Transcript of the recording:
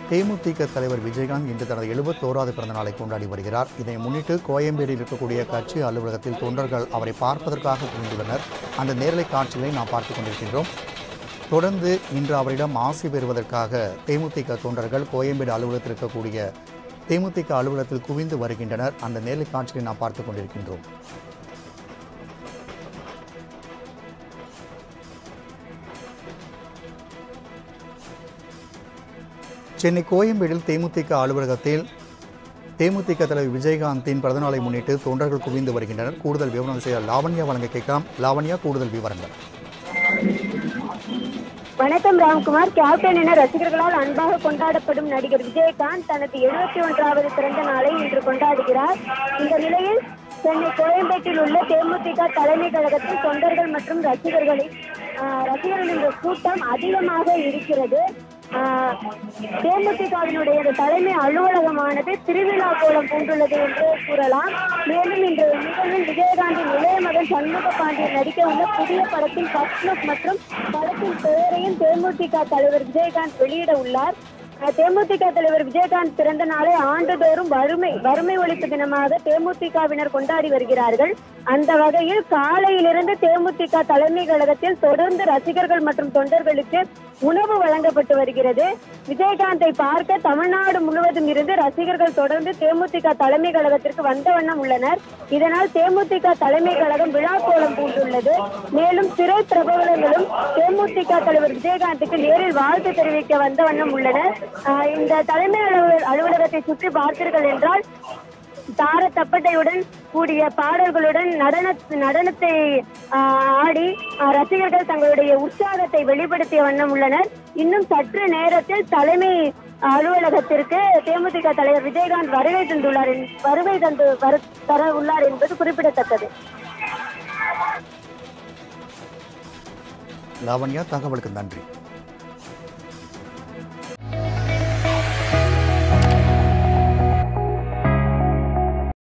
தேமுதிக தலைவர் விஜயகாந்த் இன்று தனது எழுபத்தோராவது பிறந்த நாளை கொண்டாடி வருகிறார் இதனை முன்னிட்டு கோயம்பேடில் இருக்கக்கூடிய கட்சி அலுவலகத்தில் தொண்டர்கள் அவரை பார்ப்பதற்காக குவிந்துள்ளனர் அந்த நேரலை காட்சிகளை நாம் பார்த்துக் கொண்டிருக்கின்றோம் தொடர்ந்து இன்று அவரிடம் ஆசி பெறுவதற்காக தேமுதிக தொண்டர்கள் கோயம்பேடு அலுவலகத்தில் இருக்கக்கூடிய தேமுதிக அலுவலகத்தில் குவிந்து வருகின்றனர் அந்த நேரலை காட்சிகளை நாம் பார்த்துக் கொண்டிருக்கின்றோம் சென்னை கோயம்பேடில் தேமுதிக அலுவலகத்தில் தேமுதிக தலைவர் விஜயகாந்தின் பிறந்தநாளை முன்னிட்டு தொண்டர்கள் குவிந்து வருகின்றனர் கூடுதல் விவரம் செய்ய லாவண்யா வழங்க கேட்கலாம் லாவண்யா கூடுதல் விவரங்கள் வணக்கம் ராம்குமார் கேப்டன் என ரசிகர்களால் அன்பாக கொண்டாடப்படும் நடிகர் விஜயகாந்த் தனது எழுபத்தி ஒன்றாவது பிறந்த நாளை இன்று கொண்டாடுகிறார் இந்த நிலையில் சென்னை கோயம்பேட்டில் உள்ள தேமுதிக தலைமை கழகத்தில் தொண்டர்கள் மற்றும் ரசிகர்களை ஆஹ், ரசிகர்களின் கூட்டம் அதிகமாக இருக்கிறது ஆஹ், தேமுதிகவினுடைய இந்த தலைமை அலுவலகமானது திருவிழா கோலம் பூண்டுள்ளது என்று கூறலாம் மேலும் இந்த நிகழ்வில் விஜயகாந்தின் இளைய மகன் சண்முக பாண்டியன் நடிக்க உள்ள புதிய படத்தின் ஃபர்ஸ்ட் லுக் மற்றும் படத்தின் பெயரையும் தேமுதிக தலைவர் விஜயகாந்த் வெளியிட உள்ளார் அஹ், தேமுதிக தலைவர் விஜயகாந்த் பிறந்த நாளை ஆண்டுதோறும் வறுமை வறுமை ஒழிப்பு தினமாக தேமுதிகவினர் கொண்டாடி வருகிறார்கள் அந்த வகையில் காலையிலிருந்து தேமுதிக தலைமை கழகத்தில் தொடர்ந்து ரசிகர்கள் மற்றும் தொண்டர்களுக்கு உணவு வழங்கப்பட்டு வருகிறது விஜயகாந்தை பார்க்க தமிழ்நாடு முழுவதும் இருந்து ரசிகர்கள் தொடர்ந்து தேமுதிக தலைமை கழகத்திற்கு வந்த வண்ணம் உள்ளனர் இதனால் தேமுதிக தலைமை கழகம் விழாக்கோலம் பூண்டுள்ளது மேலும் திரை பிரபலங்களும் தேமுதிக தலைவர் விஜயகாந்துக்கு நேரில் வாழ்த்து தெரிவிக்க வந்த வண்ணம் உள்ளனர் ஆஹ் இந்த தலைமை அலுவலக அலுவலகத்தை சுற்றி பார்த்தீர்கள் என்றால் தார தப்பட்டையுடன் கூடிய பாடல்களுடன் நடன நடனத்தை ஆஹ், ஆடி ஆஹ், ரசிகர்கள் தங்களுடைய உற்சாகத்தை வெளிப்படுத்திய வண்ணம் உள்ளனர் இன்னும் சற்று நேரத்தில் தலைமை அலுவலகத்திற்கு தேமுதிக தலைவர் விஜயகாந்த் வருகை தந்துள்ளார் என்- வருகை தந்து வரு- தர உள்ளார் என்பது குறிப்பிடத்தக்கது லாவண்யா தகவலுக்கு நன்றி